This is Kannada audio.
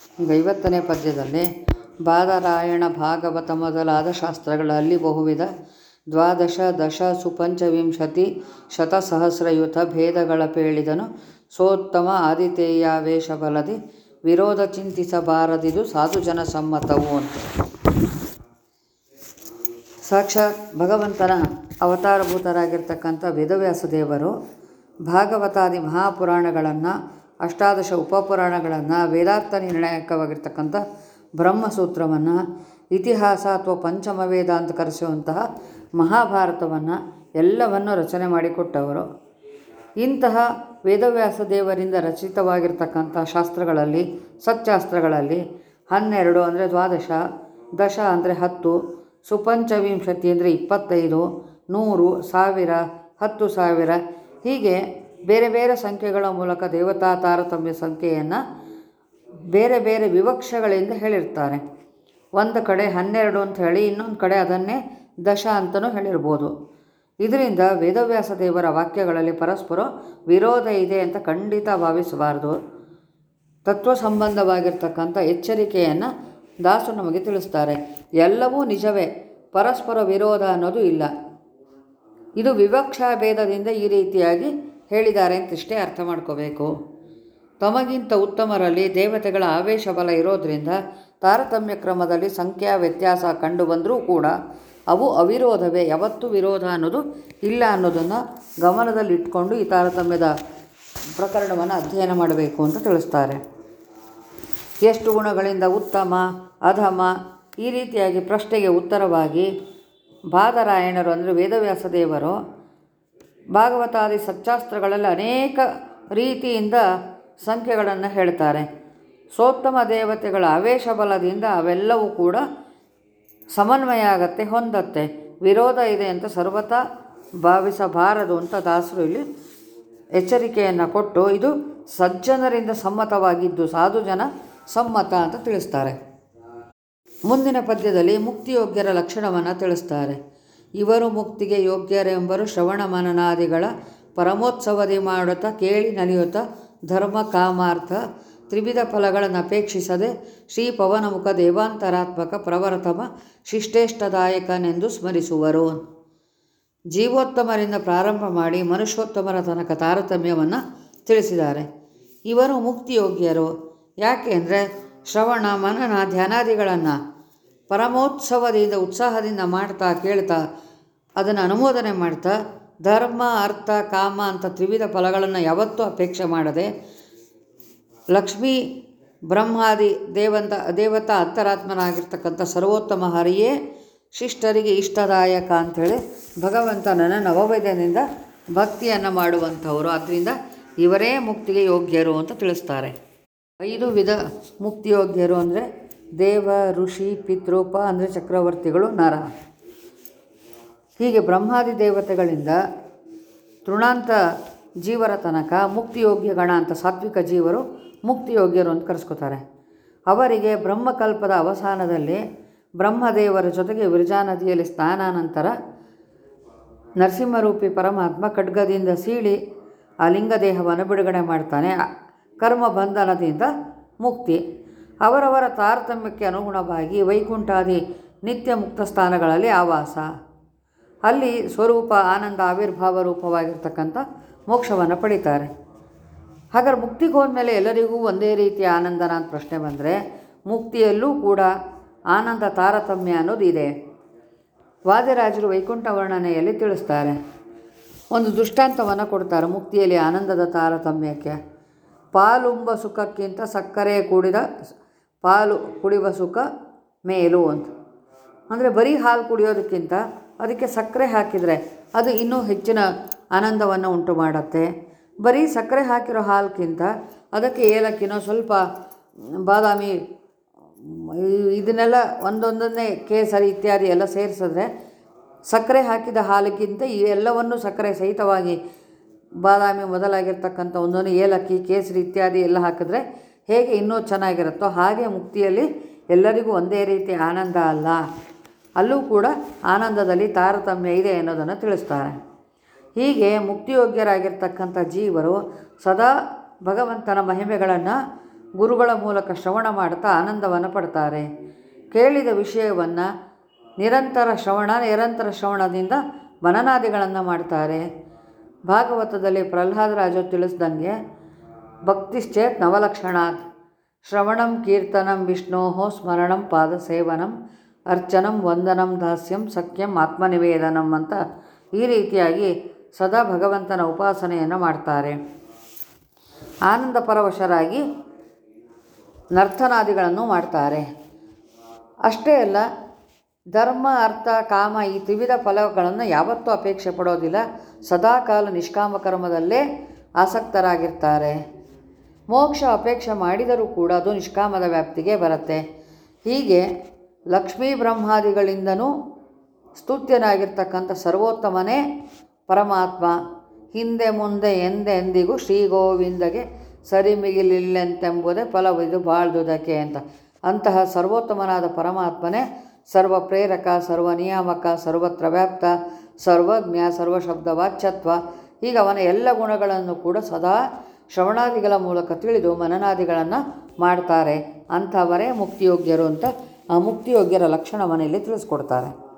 ಈಗ ಐವತ್ತನೇ ಪದ್ಯದಲ್ಲಿ ಬಾದರಾಯಣ ಭಾಗವತ ಮೊದಲಾದ ಶಾಸ್ತ್ರಗಳಲ್ಲಿ ಬಹುವಿಧ ದ್ವಾದಶ ದಶ ಸುಪಂಚವಿಂಶತಿ ಶತಸಹಸ್ರಯುತ ಭೇದಗಳ ಪೇಳಿದನು ಸೋತ್ತಮ ಆದಿತೇಯಾವೇಶ ಬಲದಿ ವಿರೋಧ ಚಿಂತಿಸಬಾರದಿದು ಸಾಧುಜನ ಸಮ್ಮತವು ಅಂತ ಸಾಕ್ಷಾತ್ ಭಗವಂತನ ಅವತಾರಭೂತರಾಗಿರ್ತಕ್ಕಂಥ ವೇದವ್ಯಾಸ ದೇವರು ಭಾಗವತಾದಿ ಮಹಾಪುರಾಣಗಳನ್ನು ಅಷ್ಟಾದಶ ಉಪಪುರಾಣಗಳನ್ನು ವೇದಾರ್ಥ ನಿರ್ಣಾಯಕವಾಗಿರ್ತಕ್ಕಂಥ ಬ್ರಹ್ಮಸೂತ್ರವನ್ನು ಇತಿಹಾಸ ಅಥವಾ ಪಂಚಮ ವೇದ ಅಂತ ಕರೆಸುವಂತಹ ಮಹಾಭಾರತವನ್ನು ಎಲ್ಲವನ್ನು ರಚನೆ ಮಾಡಿಕೊಟ್ಟವರು ಇಂತಹ ವೇದವ್ಯಾಸ ದೇವರಿಂದ ರಚಿತವಾಗಿರ್ತಕ್ಕಂಥ ಶಾಸ್ತ್ರಗಳಲ್ಲಿ ಸತ್ಶಾಸ್ತ್ರಗಳಲ್ಲಿ ಹನ್ನೆರಡು ಅಂದರೆ ದ್ವಾದಶ ದಶ ಅಂದರೆ ಹತ್ತು ಸುಪಂಚವಿಂಶತಿ ಅಂದರೆ ಇಪ್ಪತ್ತೈದು ನೂರು ಸಾವಿರ ಹತ್ತು ಸಾವಿರ ಹೀಗೆ ಬೇರೆ ಬೇರೆ ಸಂಖ್ಯೆಗಳ ಮೂಲಕ ದೇವತಾ ತಾರತಮ್ಯ ಸಂಖ್ಯೆಯನ್ನು ಬೇರೆ ಬೇರೆ ವಿವಕ್ಷಗಳಿಂದ ಹೇಳಿರ್ತಾರೆ ಒಂದು ಕಡೆ ಹನ್ನೆರಡು ಅಂತ ಹೇಳಿ ಇನ್ನೊಂದು ಕಡೆ ಅದನ್ನೇ ದಶ ಅಂತಲೂ ಹೇಳಿರ್ಬೋದು ಇದರಿಂದ ವೇದವ್ಯಾಸ ದೇವರ ವಾಕ್ಯಗಳಲ್ಲಿ ಪರಸ್ಪರ ವಿರೋಧ ಇದೆ ಅಂತ ಖಂಡಿತ ಭಾವಿಸಬಾರ್ದು ತತ್ವ ಸಂಬಂಧವಾಗಿರ್ತಕ್ಕಂಥ ಎಚ್ಚರಿಕೆಯನ್ನು ದಾಸು ನಮಗೆ ತಿಳಿಸ್ತಾರೆ ಎಲ್ಲವೂ ನಿಜವೇ ಪರಸ್ಪರ ವಿರೋಧ ಅನ್ನೋದು ಇಲ್ಲ ಇದು ವಿವಕ್ಷಾ ಭೇದದಿಂದ ಈ ರೀತಿಯಾಗಿ ಹೇಳಿದ್ದಾರೆ ಅಂತಿಷ್ಟೇ ಅರ್ಥ ಮಾಡ್ಕೋಬೇಕು ತಮಗಿಂತ ಉತ್ತಮರಲ್ಲಿ ದೇವತೆಗಳ ಆವೇಶ ಬಲ ಇರೋದರಿಂದ ತಾರತಮ್ಯ ಕ್ರಮದಲ್ಲಿ ಸಂಖ್ಯಾ ವ್ಯತ್ಯಾಸ ಕಂಡು ಬಂದರೂ ಕೂಡ ಅವು ಅವಿರೋಧವೇ ಯಾವತ್ತೂ ವಿರೋಧ ಅನ್ನೋದು ಇಲ್ಲ ಅನ್ನೋದನ್ನು ಗಮನದಲ್ಲಿಟ್ಕೊಂಡು ಈ ತಾರತಮ್ಯದ ಪ್ರಕರಣವನ್ನು ಅಧ್ಯಯನ ಮಾಡಬೇಕು ಅಂತ ತಿಳಿಸ್ತಾರೆ ಎಷ್ಟು ಗುಣಗಳಿಂದ ಉತ್ತಮ ಅಧಮ ಈ ರೀತಿಯಾಗಿ ಪ್ರಶ್ನೆಗೆ ಉತ್ತರವಾಗಿ ಬಾದರಾಯಣರು ಅಂದರೆ ವೇದವ್ಯಾಸ ದೇವರು ಭಾಗವತಾದಿ ಸಚ್ಚಾಸ್ತ್ರಗಳಲ್ಲಿ ಅನೇಕ ರೀತಿಯಿಂದ ಸಂಖ್ಯೆಗಳನ್ನು ಹೇಳ್ತಾರೆ ಸೋತ್ತಮ ದೇವತೆಗಳ ಆವೇಶ ಬಲದಿಂದ ಅವೆಲ್ಲವೂ ಕೂಡ ಸಮನ್ವಯ ಆಗತ್ತೆ ಹೊಂದತ್ತೆ ವಿರೋಧ ಇದೆ ಅಂತ ಸರ್ವತಾ ಭಾವಿಸಬಾರದು ಅಂತ ದಾಸರು ಇಲ್ಲಿ ಎಚ್ಚರಿಕೆಯನ್ನು ಕೊಟ್ಟು ಇದು ಸಜ್ಜನರಿಂದ ಸಮ್ಮತವಾಗಿದ್ದು ಸಾಧು ಜನ ಸಮ್ಮತ ಅಂತ ತಿಳಿಸ್ತಾರೆ ಮುಂದಿನ ಪದ್ಯದಲ್ಲಿ ಮುಕ್ತಿಯೋಗ್ಯರ ಲಕ್ಷಣವನ್ನು ತಿಳಿಸ್ತಾರೆ ಇವರು ಮುಕ್ತಿಗೆ ಯೋಗ್ಯರೆಂಬರು ಶ್ರವಣ ಮನನಾದಿಗಳ ಪರಮೋತ್ಸವದಿ ಮಾಡುತ್ತಾ ಕೇಳಿ ನಲಿಯುತ್ತ ಧರ್ಮ ಕಾಮಾರ್ಥ ತ್ರಿವಿಧ ಫಲಗಳನ್ನು ಅಪೇಕ್ಷಿಸದೆ ಶ್ರೀ ಪವನಮುಖ ದೇವಾಂತರಾತ್ಮಕ ಪ್ರವರತಮ ಶಿಷ್ಟೇಷ್ಟದಾಯಕನೆಂದು ಸ್ಮರಿಸುವರು ಜೀವೋತ್ತಮರಿಂದ ಪ್ರಾರಂಭ ಮಾಡಿ ಮನುಷ್ಯೋತ್ತಮರ ತನಕ ತಾರತಮ್ಯವನ್ನು ತಿಳಿಸಿದ್ದಾರೆ ಇವರು ಮುಕ್ತಿಯೋಗ್ಯರು ಯಾಕೆ ಅಂದರೆ ಶ್ರವಣ ಮನನ ಧ್ಯಾನಾದಿಗಳನ್ನು ಪರಮೋತ್ಸವದಿಂದ ಉತ್ಸಾಹದಿಂದ ಮಾಡ್ತಾ ಕೇಳ್ತಾ ಅದನ್ನು ಅನುಮೋದನೆ ಮಾಡ್ತಾ ಧರ್ಮ ಅರ್ಥ ಕಾಮ ಅಂತ ತ್ರಿವಿಧ ಫಲಗಳನ್ನು ಯಾವತ್ತೂ ಅಪೇಕ್ಷೆ ಮಾಡದೆ ಲಕ್ಷ್ಮೀ ಬ್ರಹ್ಮಾದಿ ದೇವಂತ ದೇವತಾ ಅಂತರಾತ್ಮನಾಗಿರ್ತಕ್ಕಂಥ ಸರ್ವೋತ್ತಮ ಹರಿಯೇ ಶಿಷ್ಟರಿಗೆ ಇಷ್ಟದಾಯಕ ಅಂಥೇಳಿ ಭಗವಂತನನ್ನು ನವವೇದದಿಂದ ಭಕ್ತಿಯನ್ನು ಮಾಡುವಂಥವರು ಆದ್ದರಿಂದ ಇವರೇ ಮುಕ್ತಿಗೆ ಯೋಗ್ಯರು ಅಂತ ತಿಳಿಸ್ತಾರೆ ಐದು ವಿಧ ಮುಕ್ತಿಯೋಗ್ಯರು ಅಂದರೆ ದೇವ ಋಷಿ ಪಿತೃಪ ಅಂದರೆ ಚಕ್ರವರ್ತಿಗಳು ನರ ಹೀಗೆ ಬ್ರಹ್ಮಾದಿ ದೇವತೆಗಳಿಂದ ತೃಣಾಂತ ಜೀವರ ತನಕ ಮುಕ್ತಿಯೋಗ್ಯ ಗಣ ಅಂತ ಸಾತ್ವಿಕ ಜೀವರು ಮುಕ್ತಿಯೋಗ್ಯರು ಅಂತ ಕರೆಸ್ಕೋತಾರೆ ಅವರಿಗೆ ಬ್ರಹ್ಮಕಲ್ಪದ ಅವಸಾನದಲ್ಲಿ ಬ್ರಹ್ಮದೇವರ ಜೊತೆಗೆ ವಿರಜಾ ನದಿಯಲ್ಲಿ ಸ್ನಾನಾನಂತರ ನರಸಿಂಹರೂಪಿ ಪರಮಾತ್ಮ ಖಡ್ಗದಿಂದ ಸೀಳಿ ಆ ಲಿಂಗದೇಹವನ್ನು ಬಿಡುಗಡೆ ಮಾಡ್ತಾನೆ ಕರ್ಮ ಬಂಧನದಿಂದ ಮುಕ್ತಿ ಅವರವರ ತಾರತಮ್ಯಕ್ಕೆ ಅನುಗುಣವಾಗಿ ವೈಕುಂಠಾದಿ ನಿತ್ಯ ಮುಕ್ತ ಸ್ಥಾನಗಳಲ್ಲಿ ಆವಾಸ ಅಲ್ಲಿ ಸ್ವರೂಪ ಆನಂದ ಆವಿರ್ಭಾವ ರೂಪವಾಗಿರ್ತಕ್ಕಂಥ ಮೋಕ್ಷವನ್ನು ಪಡಿತಾರೆ ಹಾಗಾದ್ರೆ ಮುಕ್ತಿಗೆ ಹೋದ್ಮೇಲೆ ಎಲ್ಲರಿಗೂ ಒಂದೇ ರೀತಿಯ ಆನಂದನ ಅಂತ ಪ್ರಶ್ನೆ ಬಂದರೆ ಮುಕ್ತಿಯಲ್ಲೂ ಕೂಡ ಆನಂದ ತಾರತಮ್ಯ ಅನ್ನೋದು ಇದೆ ವಾದಿರಾಜರು ವೈಕುಂಠ ವರ್ಣನೆಯಲ್ಲಿ ತಿಳಿಸ್ತಾರೆ ಒಂದು ದೃಷ್ಟಾಂತವನ್ನು ಕೊಡ್ತಾರೆ ಮುಕ್ತಿಯಲ್ಲಿ ಆನಂದದ ತಾರತಮ್ಯಕ್ಕೆ ಪಾಲುಂಬ ಸುಖಕ್ಕಿಂತ ಸಕ್ಕರೆ ಕೂಡಿದ ಪಾಲು ಕುಡಿಯುವ ಸುಖ ಮೇಲು ಅಂತ ಅಂದರೆ ಬರೀ ಹಾಲು ಕುಡಿಯೋದಕ್ಕಿಂತ ಅದಕ್ಕೆ ಸಕ್ಕರೆ ಹಾಕಿದರೆ ಅದು ಇನ್ನೂ ಹೆಚ್ಚಿನ ಆನಂದವನ್ನು ಉಂಟು ಮಾಡುತ್ತೆ ಬರೀ ಸಕ್ಕರೆ ಹಾಕಿರೋ ಹಾಲಕ್ಕಿಂತ ಅದಕ್ಕೆ ಏಲಕ್ಕಿನೋ ಸ್ವಲ್ಪ ಬಾದಾಮಿ ಇದನ್ನೆಲ್ಲ ಒಂದೊಂದನ್ನೇ ಕೇಸರಿ ಇತ್ಯಾದಿ ಎಲ್ಲ ಸೇರಿಸಿದ್ರೆ ಸಕ್ಕರೆ ಹಾಕಿದ ಹಾಲಿಗಿಂತ ಈ ಎಲ್ಲವನ್ನು ಸಕ್ಕರೆ ಸಹಿತವಾಗಿ ಬಾದಾಮಿ ಮೊದಲಾಗಿರ್ತಕ್ಕಂಥ ಒಂದೊಂದು ಏಲಕ್ಕಿ ಕೇಸರಿ ಇತ್ಯಾದಿ ಎಲ್ಲ ಹಾಕಿದ್ರೆ ಹೇಗೆ ಇನ್ನೂ ಚೆನ್ನಾಗಿರುತ್ತೋ ಹಾಗೆ ಮುಕ್ತಿಯಲ್ಲಿ ಎಲ್ಲರಿಗೂ ಒಂದೇ ರೀತಿ ಆನಂದ ಅಲ್ಲ ಅಲ್ಲೂ ಕೂಡ ಆನಂದದಲ್ಲಿ ತಾರತಮ್ಯ ಇದೆ ಅನ್ನೋದನ್ನು ತಿಳಿಸ್ತಾರೆ ಹೀಗೆ ಮುಕ್ತಿಯೋಗ್ಯರಾಗಿರ್ತಕ್ಕಂಥ ಜೀವರು ಸದಾ ಭಗವಂತನ ಮಹಿಮೆಗಳನ್ನು ಗುರುಗಳ ಮೂಲಕ ಶ್ರವಣ ಮಾಡ್ತಾ ಆನಂದವನ್ನು ಪಡ್ತಾರೆ ಕೇಳಿದ ವಿಷಯವನ್ನು ನಿರಂತರ ಶ್ರವಣ ನಿರಂತರ ಶ್ರವಣದಿಂದ ಮನನಾದಿಗಳನ್ನು ಮಾಡ್ತಾರೆ ಭಾಗವತದಲ್ಲಿ ಪ್ರಹ್ಲಾದರಾಜು ತಿಳಿಸ್ದಂಗೆ ಭಕ್ತಿಶ್ಚೇತ್ ನವಲಕ್ಷಣಾತ್ ಶ್ರವಣಂ ಕೀರ್ತನಂ ವಿಷ್ಣೋ ಸ್ಮರಣಂ ಪಾದಸೇವನಂ ಅರ್ಚನಂ ವಂದನಂ ದಾಸ್ಯಂ ಸಖ್ಯಂ ಆತ್ಮನಿವೇದನಂ ಅಂತ ಈ ರೀತಿಯಾಗಿ ಸದಾ ಭಗವಂತನ ಉಪಾಸನೆಯನ್ನು ಮಾಡ್ತಾರೆ ಆನಂದ ಪರವಶರಾಗಿ ನರ್ತನಾದಿಗಳನ್ನು ಮಾಡ್ತಾರೆ ಅಷ್ಟೇ ಅಲ್ಲ ಧರ್ಮ ಅರ್ಥ ಕಾಮ ಈ ತ್ರಿವಿಧ ಫಲಗಳನ್ನು ಯಾವತ್ತೂ ಅಪೇಕ್ಷೆ ಪಡೋದಿಲ್ಲ ಸದಾಕಾಲ ನಿಷ್ಕಾಮ ಕರ್ಮದಲ್ಲೇ ಆಸಕ್ತರಾಗಿರ್ತಾರೆ ಮೋಕ್ಷ ಅಪೇಕ್ಷೆ ಮಾಡಿದರೂ ಕೂಡ ಅದು ನಿಷ್ಕಾಮದ ವ್ಯಾಪ್ತಿಗೆ ಬರುತ್ತೆ ಹೀಗೆ ಲಕ್ಷ್ಮೀ ಬ್ರಹ್ಮಾದಿಗಳಿಂದನೂ ಸ್ತುತ್ಯನಾಗಿರ್ತಕ್ಕಂಥ ಸರ್ವೋತ್ತಮನೇ ಪರಮಾತ್ಮ ಹಿಂದೆ ಮುಂದೆ ಎಂದೆಂದಿಗೂ ಶ್ರೀ ಗೋವಿಂದಗೆ ಸರಿಮಿಗಿಲಿಲ್ಲೆಂತೆಂಬುದೇ ಫಲವಿದು ಬಾಳ್ದುದಕ್ಕೆ ಅಂತ ಅಂತಹ ಸರ್ವೋತ್ತಮನಾದ ಪರಮಾತ್ಮನೇ ಸರ್ವ ಪ್ರೇರಕ ಸರ್ವ ನಿಯಾಮಕ ಸರ್ವತ್ರ ವ್ಯಾಪ್ತ ಸರ್ವಜ್ಞ ಸರ್ವಶಬ್ದ ವಾಚ್ಯತ್ವ ಹೀಗೆ ಅವನ ಎಲ್ಲ ಗುಣಗಳನ್ನು ಕೂಡ ಸದಾ ಶ್ರವಣಾದಿಗಳ ಮೂಲಕ ತಿಳಿದು ಮನನಾದಿಗಳನ್ನು ಮಾಡ್ತಾರೆ ಅಂಥವರೇ ಮುಕ್ತಿಯೋಗ್ಯರು ಅಂತ ಆ ಮುಕ್ತಿಯೋಗ್ಯರ ಲಕ್ಷಣವನ್ನು ಇಲ್ಲಿ ತಿಳಿಸ್ಕೊಡ್ತಾರೆ